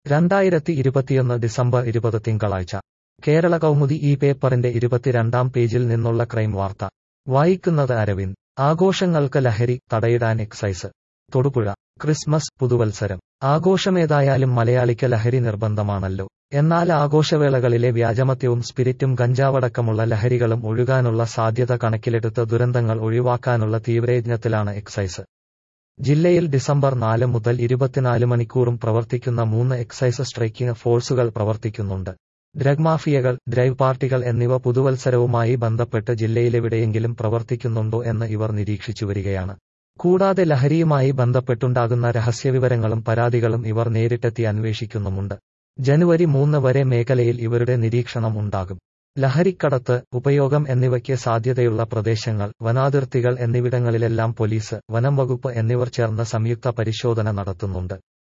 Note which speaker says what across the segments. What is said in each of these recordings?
Speaker 1: രണ്ടായിരത്തി ഇരുപത്തിയൊന്ന് ഡിസംബർ ഇരുപത് തിങ്കളാഴ്ച കേരള കൗമുദി ഈ പേപ്പറിന്റെ ഇരുപത്തിരണ്ടാം പേജിൽ നിന്നുള്ള ക്രൈം വാർത്ത വായിക്കുന്നത് അരവിന്ദ് ആഘോഷങ്ങൾക്ക് ലഹരി തടയിടാൻ എക്സൈസ് തൊടുപുഴ ക്രിസ്മസ് പുതുവത്സരം ആഘോഷമേതായാലും മലയാളിക്ക് ലഹരി നിർബന്ധമാണല്ലോ എന്നാൽ ആഘോഷവേളകളിലെ വ്യാജമദ്യവും സ്പിരിറ്റും കഞ്ചാവടക്കമുള്ള ലഹരികളും ഒഴുകാനുള്ള സാധ്യത കണക്കിലെടുത്ത് ദുരന്തങ്ങൾ ഒഴിവാക്കാനുള്ള തീവ്രയജ്ഞത്തിലാണ് എക്സൈസ് ജില്ലയിൽ ഡിസംബർ നാല് മുതൽ ഇരുപത്തിനാല് മണിക്കൂറും പ്രവർത്തിക്കുന്ന മൂന്ന് എക്സൈസ് സ്ട്രൈക്കിംഗ് ഫോഴ്സുകൾ പ്രവർത്തിക്കുന്നുണ്ട് ഡ്രഗ് മാഫിയകൾ ഡ്രൈവ് പാർട്ടികൾ എന്നിവ പുതുവത്സരവുമായി ബന്ധപ്പെട്ട് ജില്ലയിലെവിടെയെങ്കിലും പ്രവർത്തിക്കുന്നുണ്ടോ എന്ന് ഇവർ നിരീക്ഷിച്ചു വരികയാണ് കൂടാതെ ലഹരിയുമായി ബന്ധപ്പെട്ടുണ്ടാകുന്ന രഹസ്യവിവരങ്ങളും പരാതികളും ഇവർ നേരിട്ടെത്തി അന്വേഷിക്കുന്നുമുണ്ട് ജനുവരി മൂന്ന് വരെ മേഖലയിൽ ഇവരുടെ നിരീക്ഷണം ഉണ്ടാകും ലഹരിക്കടത്ത് ഉപയോഗം എന്നിവയ്ക്ക് സാധ്യതയുള്ള പ്രദേശങ്ങൾ വനാതിർത്തികൾ എന്നിവിടങ്ങളിലെല്ലാം പോലീസ് വനം വകുപ്പ് എന്നിവർ ചേർന്ന് സംയുക്ത പരിശോധന നടത്തുന്നുണ്ട്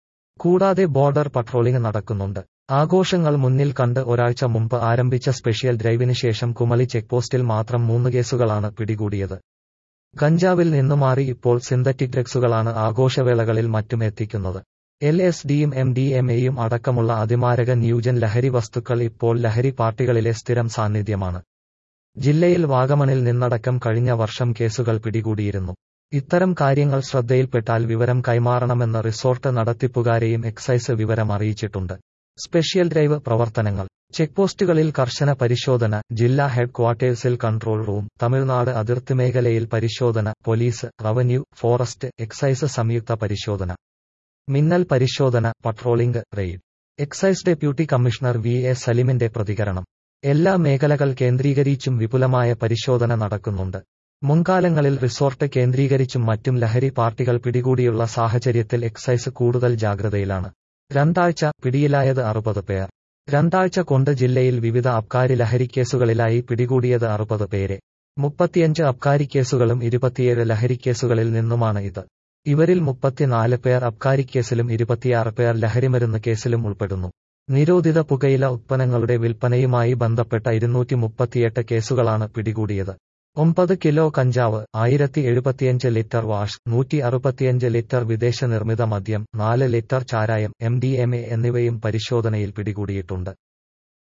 Speaker 1: കൂടാതെ ബോർഡർ പട്രോളിംഗ് നടക്കുന്നുണ്ട് ആഘോഷങ്ങൾ മുന്നിൽ കണ്ട് ഒരാഴ്ച മുമ്പ് ആരംഭിച്ച സ്പെഷ്യൽ ഡ്രൈവിന് ശേഷം കുമളി ചെക്ക് പോസ്റ്റിൽ മാത്രം മൂന്ന് കേസുകളാണ് പിടികൂടിയത് ഗഞ്ചാവിൽ നിന്നു മാറി ഇപ്പോൾ സിന്തറ്റിക് ഡ്രഗ്സുകളാണ് ആഘോഷവേളകളിൽ മറ്റും എത്തിക്കുന്നത് എൽ എസ് ഡിയും എം ഡി എം എയും അടക്കമുള്ള അതിമാരക ന്യൂജൻ ലഹരി വസ്തുക്കൾ ഇപ്പോൾ ലഹരി പാർട്ടികളിലെ സ്ഥിരം സാന്നിധ്യമാണ് ജില്ലയിൽ വാഗമണിൽ നിന്നടക്കം കഴിഞ്ഞ വർഷം കേസുകൾ പിടികൂടിയിരുന്നു ഇത്തരം കാര്യങ്ങൾ ശ്രദ്ധയിൽപ്പെട്ടാൽ വിവരം കൈമാറണമെന്ന് റിസോർട്ട് നടത്തിപ്പുകാരെയും എക്സൈസ് വിവരം അറിയിച്ചിട്ടുണ്ട് സ്പെഷ്യൽ ഡ്രൈവ് പ്രവർത്തനങ്ങൾ ചെക്ക് പോസ്റ്റുകളിൽ കർശന പരിശോധന ജില്ലാ ഹെഡ് ക്വാർട്ടേഴ്സിൽ കൺട്രോൾ റൂം തമിഴ്നാട് അതിർത്തി മേഖലയിൽ പരിശോധന പോലീസ് റവന്യൂ ഫോറസ്റ്റ് എക്സൈസ് സംയുക്ത പരിശോധന മിന്നൽ പരിശോധന patrolling raid excise deputy commissioner V A സലിമിന്റെ പ്രതികരണം എല്ലാ മേഖലകൾ കേന്ദ്രീകരിച്ചും വിപുലമായ പരിശോധന നടക്കുന്നുണ്ട് മുൻകാലങ്ങളിൽ റിസോർട്ട് കേന്ദ്രീകരിച്ചും മറ്റും ലഹരി പാർട്ടികൾ പിടികൂടിയുള്ള സാഹചര്യത്തിൽ എക്സൈസ് കൂടുതൽ ജാഗ്രതയിലാണ് രണ്ടാഴ്ച പിടിയിലായത് അറുപത് പേർ രണ്ടാഴ്ച കൊണ്ട് ജില്ലയിൽ വിവിധ അബ്കാരി ലഹരിക്കേസുകളിലായി പിടികൂടിയത് അറുപത് പേരെ മുപ്പത്തിയഞ്ച് അബ്കാരി കേസുകളും ഇരുപത്തിയേഴ് ലഹരിക്കേസുകളിൽ നിന്നുമാണ് ഇത് ഇവരിൽ മുപ്പത്തിനാല് പേർ അബ്കാരി കേസിലും ഇരുപത്തിയാറ് പേർ ലഹരിമരുന്ന് കേസിലും ഉൾപ്പെടുന്നു നിരോധിത പുകയില ഉത്പന്നങ്ങളുടെ വിൽപ്പനയുമായി ബന്ധപ്പെട്ട ഇരുന്നൂറ്റി മുപ്പത്തിയെട്ട് കേസുകളാണ് പിടികൂടിയത് ഒമ്പത് കിലോ കഞ്ചാവ് ആയിരത്തി എഴുപത്തിയഞ്ച് ലിറ്റർ വാഷ് നൂറ്റി അറുപത്തിയഞ്ച് ലിറ്റർ വിദേശ നിർമ്മിത മദ്യം നാല് ലിറ്റർ ചാരായം എം ഡി എം എ എന്നിവയും പരിശോധനയിൽ പിടികൂടിയിട്ടുണ്ട്